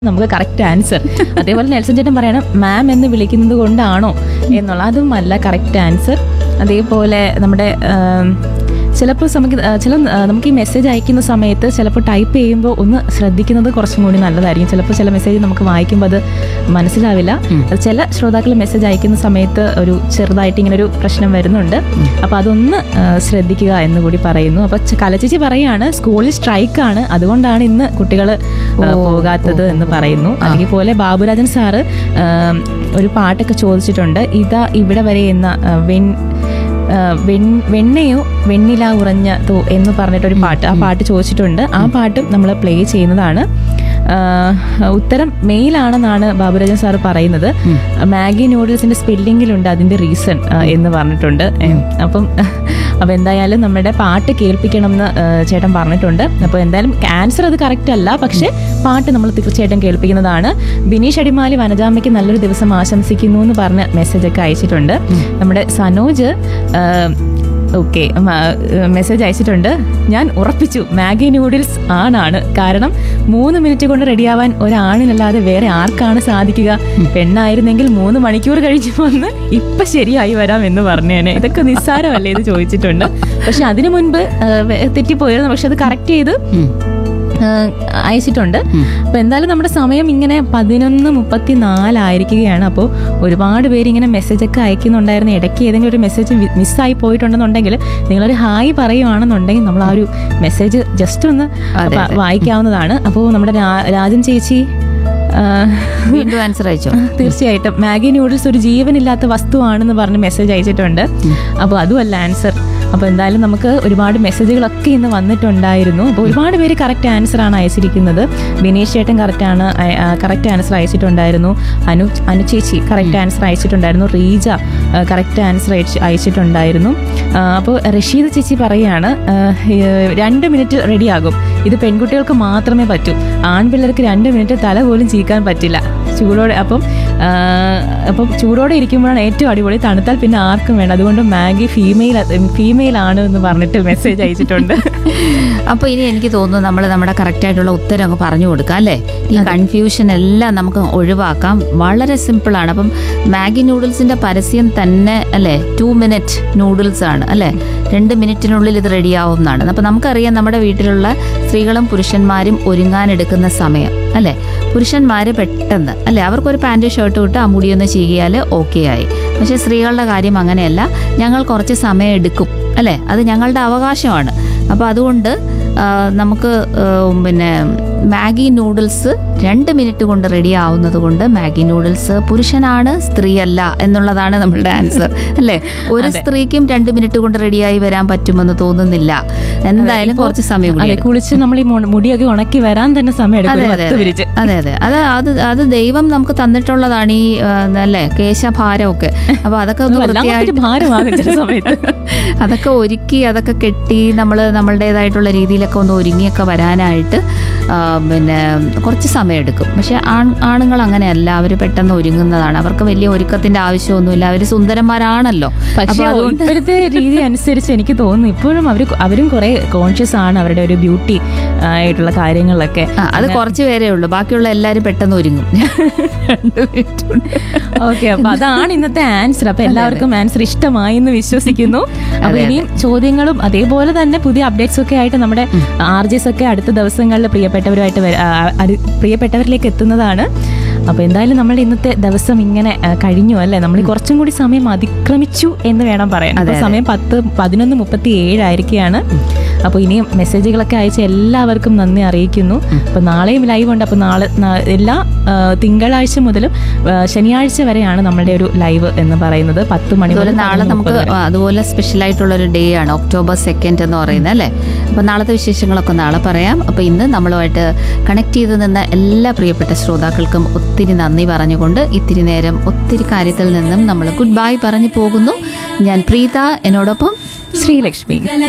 നമുക്ക് correct answer അതേപോലെ Nelson ചേട്ടൻ പറയണം മാം എന്ന് വിളിക്കുന്നത് കൊണ്ടാണോ എന്നുള്ള അതുമല്ല കറക്റ്റ് ആൻസർ അതേപോലെ നമ്മുടെ ചിലപ്പോൾ നമുക്ക് ആ, ചില ആ, നമുക്ക് ഈ മെസ്സേജ് അയക്കുന്ന സമയത്ത് ചിലപ്പോൾ ടൈപ്പ് ചെയ്യുമ്പോൾ ഒന്ന് ശ്രദ്ധിക്കുന്നത് കുറച്ചും കൂടി നല്ലതായിരിക്കും ചിലപ്പോൾ ചില മെസ്സേജ് നമുക്ക് വായിക്കുമ്പോൾ അത് മനസ്സിലാവില്ല അത് ചില ശ്രോതാക്കൾ മെസ്സേജ് അയക്കുന്ന സമയത്ത് ഒരു ചെറുതായിട്ട് ഇങ്ങനെ ഒരു പ്രശ്നം വരുന്നുണ്ട് അപ്പോൾ അതൊന്ന് ആ, ശ്രദ്ധിക്കുക എന്ന് കൂടി പറയുന്നു അപ്പോൾ കലച്ചേച്ചി പറയാണ് സ്കൂളിൽ സ്ട്രൈക്കാണ് അതുകൊണ്ടാണ് ഇന്ന് കുട്ടികൾ പോകാത്തത് എന്ന് പറയുന്നു അതേപോലെ ബാബുരാജൻ സാറ് ആ, ഒരു പാട്ടൊക്കെ ചോദിച്ചിട്ടുണ്ട് ഇതാ ഇവിടെ വരെ എന്ന ആ, വെൺ ആ, വെൺ- വെണ്ണയോ വെണ്ണില ഉറഞ്ഞ തോ എന്ന് പറഞ്ഞിട്ടൊരു പാട്ട് ആ പാട്ട് ചോദിച്ചിട്ടുണ്ട് ആ പാട്ടും നമ്മൾ പ്ലേ ചെയ്യുന്നതാണ് ആ, ഉത്തരം മെയിലാണെന്നാണ് ബാബുരാജൻ സാർ പറയുന്നത് മാഗി നൂഡിൽസിന്റെ സ്പെല്ലിങ്ങിലുണ്ട് അതിന്റെ റീസൺ എന്ന് പറഞ്ഞിട്ടുണ്ട് ഏ, അപ്പം അപ്പൊ എന്തായാലും നമ്മുടെ പാട്ട് കേൾപ്പിക്കണം എന്ന് ആ, ചേട്ടൻ പറഞ്ഞിട്ടുണ്ട് അപ്പോൾ എന്തായാലും ആൻസർ അത് കറക്റ്റ് അല്ല പക്ഷെ പാട്ട് നമ്മൾ തീർച്ചയായിട്ടും കേൾപ്പിക്കുന്നതാണ് ബിനീഷ് അടിമാലി വനജാമയ്ക്ക് നല്ലൊരു ദിവസം ആശംസിക്കുന്നു എന്ന് പറഞ്ഞ് മെസ്സേജ് ഒക്കെ അയച്ചിട്ടുണ്ട് നമ്മുടെ സനോജ് ഓക്കെ മെസ്സേജ് അയച്ചിട്ടുണ്ട് ഞാൻ ഉറപ്പിച്ചു മാഗി നൂഡിൽസ് ആണാണ് കാരണം മൂന്ന് മിനിറ്റ് കൊണ്ട് റെഡിയാവാൻ ഒരാണിനല്ലാതെ വേറെ ആർക്കാണ് സാധിക്കുക പെണ്ണായിരുന്നെങ്കിൽ മൂന്ന് മണിക്കൂർ കഴിച്ചു വന്ന് ഇപ്പൊ ശരിയായി വരാം എന്ന് പറഞ്ഞേനെ ഇതൊക്കെ നിസ്സാരമല്ലേ ഇത് ചോദിച്ചിട്ടുണ്ട് പക്ഷെ അതിനു മുൻപ് ആ, വെ- തെറ്റിപ്പോയിരുന്നു പക്ഷെ അത് കറക്റ്റ് ചെയ്ത് ആ, അയച്ചിട്ടുണ്ട് അപ്പൊ എന്തായാലും നമ്മുടെ സമയം ഇങ്ങനെ പതിനൊന്ന് മുപ്പത്തി നാലായിരിക്കുകയാണ് അപ്പോൾ ഒരുപാട് പേര് ഇങ്ങനെ മെസ്സേജ് ഒക്കെ അയക്കുന്നുണ്ടായിരുന്നു ഇടയ്ക്ക് ഏതെങ്കിലും ഒരു മെസ്സേജ് മിസ്സായി പോയിട്ടുണ്ടെന്നുണ്ടെങ്കിൽ നിങ്ങളൊരു ഹായ് പറയുവാണെന്നുണ്ടെങ്കിൽ നമ്മൾ ആ ഒരു മെസ്സേജ് ജസ്റ്റ് ഒന്ന് അതെ, വ- വായിക്കാവുന്നതാണ് അപ്പോൾ നമ്മുടെ രാ- രാജൻ ചേച്ചി ആ, വീണ്ടും ആൻസർ അയച്ചോ തീർച്ചയായിട്ടും മാഗി നൂഡിൽസ് ഒരു ജീവനില്ലാത്ത വസ്തുവാണെന്ന് പറഞ്ഞ് മെസ്സേജ് അയച്ചിട്ടുണ്ട് അപ്പോൾ അതുമല്ല ആൻസർ അപ്പോൾ എന്തായാലും നമുക്ക് ഒരുപാട് മെസ്സേജുകളൊക്കെ ഇന്ന് വന്നിട്ടുണ്ടായിരുന്നു അപ്പോൾ ഒരുപാട് പേര് കറക്റ്റ് ആൻസർ ആണ് അയച്ചിരിക്കുന്നത് ബിനീഷ് ചേട്ടൻ കറക്റ്റ് ആണ് കറക്റ്റ് ആൻസർ അയച്ചിട്ടുണ്ടായിരുന്നു അനു അനു ചേച്ചി കറക്റ്റ് ആൻസർ അയച്ചിട്ടുണ്ടായിരുന്നു റീജ കറക്റ്റ് ആൻസർ അയച്ചിട്ടുണ്ടായിരുന്നു അപ്പോൾ റഷീദ് ചേച്ചി പറയാണ് ആ, ഏഹ്, രണ്ട് മിനിറ്റ് റെഡിയാകും ഇത് പെൺകുട്ടികൾക്ക് മാത്രമേ പറ്റൂ ആൺപിള്ളേർക്ക് രണ്ട് മിനിറ്റ് തല പോലും ചീക്കാൻ പറ്റില്ല ചൂടോടെ അപ്പം ആ, അപ്പം ചൂടോടെ ഇരിക്കുമ്പോഴാണ് ഏറ്റവും അടിപൊളി തണുത്താൽ പിന്നെ ആർക്കും വേണ്ട അതുകൊണ്ട് മാഗി ഫീമെയിൽ ഫീമെയിൽ ആണ് എന്ന് പറഞ്ഞിട്ട് മെസ്സേജ് അയച്ചിട്ടുണ്ട് അപ്പൊ ഇനി എനിക്ക് തോന്നുന്നു നമ്മൾ നമ്മുടെ കറക്റ്റ് ആയിട്ടുള്ള ഉത്തരം അങ്ങ് പറഞ്ഞു കൊടുക്കാം അല്ലേ ഈ കൺഫ്യൂഷൻ എല്ലാം നമുക്ക് ഒഴിവാക്കാം വളരെ സിമ്പിൾ ആണ് അപ്പം മാഗി നൂഡിൽസിന്റെ പരസ്യം തന്നെ അല്ലേ ടു മിനിറ്റ് നൂഡിൽസ് ആണ് അല്ലേ രണ്ട് മിനിറ്റിനുള്ളിൽ ഇത് റെഡിയാവും എന്നാണ് അപ്പം നമുക്കറിയാം നമ്മുടെ വീട്ടിലുള്ള സ്ത്രീകളും പുരുഷന്മാരും ഒരുങ്ങാനെടുക്കുന്ന സമയം അല്ലേ പുരുഷന്മാര് പെട്ടെന്ന് അല്ലേ അവർക്കൊരു പാൻറ് ഷർട്ട് ഇട്ട് ആ മുടിയൊന്ന് ചെയ്യുകയാൽ ഓക്കെ ആയി പക്ഷേ സ്ത്രീകളുടെ കാര്യം അങ്ങനെയല്ല ഞങ്ങൾ കുറച്ച് സമയം എടുക്കും അല്ലേ അത് ഞങ്ങളുടെ അവകാശമാണ് അപ്പോൾ അതുകൊണ്ട് ആ, നമുക്ക് ആ, പിന്നെ മാഗി നൂഡിൽസ് രണ്ട് മിനിറ്റ് കൊണ്ട് റെഡി ആവുന്നത് കൊണ്ട് മാഗി നൂഡിൽസ് പുരുഷനാണ് സ്ത്രീയല്ല എന്നുള്ളതാണ് നമ്മളുടെ ആൻസർ അല്ലേ ഒരു സ്ത്രീക്കും രണ്ട് മിനിറ്റ് കൊണ്ട് റെഡിയായി വരാൻ പറ്റുമെന്ന് തോന്നുന്നില്ല എന്തായാലും കുറച്ച് സമയം കൂടി അതെ കുളിച്ച് നമ്മൾ ഈ മു- മുടിയൊക്കെ ഉണക്കി വരാൻ തന്നെ സമയം എടുക്കും അതെ ഒരു അതെ പത്ത് മിനിറ്റ് അതെ അതെ അത് അത് അത് ദൈവം നമുക്ക് തന്നിട്ടുള്ളതാണ് ഈ ആ, അല്ലേ കേശഭാരമൊക്കെ അപ്പൊ അതൊക്കെ ഒന്ന് വല്ലാത്തൊരു വൃത്തിയായിട്ട് ഭാരമാകും ചില സമയത്ത് അതൊക്കെ ഒരുക്കി അതൊക്കെ കെട്ടി നമ്മൾ നമ്മളുടേതായിട്ടുള്ള രീതിയിലൊക്കെ ഒന്ന് ഒരുങ്ങിയൊക്കെ വരാനായിട്ട് ആ, പിന്നെ കുറച്ച് സമയം എടുക്കും പക്ഷെ ആൺ ആണുങ്ങൾ അങ്ങനെയല്ല അവർ പെട്ടെന്ന് ഒരുങ്ങുന്നതാണ് അവർക്ക് വലിയ ഒരുക്കത്തിന്റെ ആവശ്യമൊന്നുമില്ല അവർ സുന്ദരന്മാരാണല്ലോ പക്ഷേ അപ്പൊ അതുകൊണ്ട് ഇപ്പോഴത്തെ രീതി അനുസരിച്ച് എനിക്ക് തോന്നുന്നു ഇപ്പോഴും അവർ അവരും കുറെ കോൺഷ്യസ് ആണ് അവരുടെ ഒരു ബ്യൂട്ടി ആയിട്ടുള്ള കാര്യങ്ങളിലൊക്കെ ആ, അത് കുറച്ച് പേരേ ഉള്ളൂ ബാക്കിയുള്ള എല്ലാവരും പെട്ടെന്ന് ഒരുങ്ങും ഓക്കെ അപ്പൊ അതാണ് ഇന്നത്തെ ആൻസർ അപ്പൊ എല്ലാവർക്കും ആൻസർ ഇഷ്ടമായി എന്ന് വിശ്വസിക്കുന്നു അപ്പൊ ഇനിയും ചോദ്യങ്ങളും അതേപോലെ തന്നെ പുതിയ അപ്ഡേറ്റ്സ് ഒക്കെ ആയിട്ട് നമ്മുടെ ആർ ജെസ് ഒക്കെ അടുത്ത ദിവസങ്ങളിൽ പ്രിയപ്പെട്ടവരുമായിട്ട് വര- ആ, അടി- പ്രിയപ്പെട്ടവരിലേക്ക് എത്തുന്നതാണ് അപ്പൊ എന്തായാലും നമ്മുടെ ഇന്നത്തെ ദിവസം ഇങ്ങനെ ആ, കഴിഞ്ഞു അല്ലെ നമ്മൾ കുറച്ചും കൂടി സമയം അതിക്രമിച്ചു എന്ന് വേണം പറയാൻ അപ്പൊ സമയം പത്ത് പതിനൊന്ന് മുപ്പത്തി ഏഴായിരിക്കുകയാണ് അപ്പോൾ ഇനിയും മെസ്സേജുകളൊക്കെ അയച്ച എല്ലാവർക്കും നന്ദി അറിയിക്കുന്നു അപ്പോൾ നാളെയും ലൈവ് ഉണ്ട് അപ്പോൾ നാളെ നാ- എല്ലാ ആ, തിങ്കളാഴ്ച മുതലും ആ, ശനിയാഴ്ച വരെയാണ് നമ്മുടെ ഒരു ലൈവ് എന്ന് പറയുന്നത് പത്ത് മണി അതുപോലെ മുതൽ നാളെ പതിനൊന്ന് നമുക്ക് മുപ്പത് വരെ. ആ, അതുപോലെ സ്പെഷ്യൽ ആയിട്ടുള്ള ഒരു ഡേ ആണ് ഒക്ടോബർ സെക്കൻഡ് എന്ന് പറയുന്നത് അല്ലേ അപ്പൊ നാളത്തെ വിശേഷങ്ങളൊക്കെ നാളെ പറയാം അപ്പൊ ഇന്ന് നമ്മളുമായിട്ട് കണക്ട് ചെയ്ത് നിന്ന എല്ലാ പ്രിയപ്പെട്ട ശ്രോതാക്കൾക്കും ഒത്തിരി നന്ദി പറഞ്ഞുകൊണ്ട് ഇത്തിരി നേരം ഒത്തിരി കാര്യത്തിൽ നിന്നും നമ്മൾ ഗുഡ് ബൈ പറഞ്ഞു പോകുന്നു ഞാൻ പ്രീത എന്നോടൊപ്പം ശ്രീലക്ഷ്മി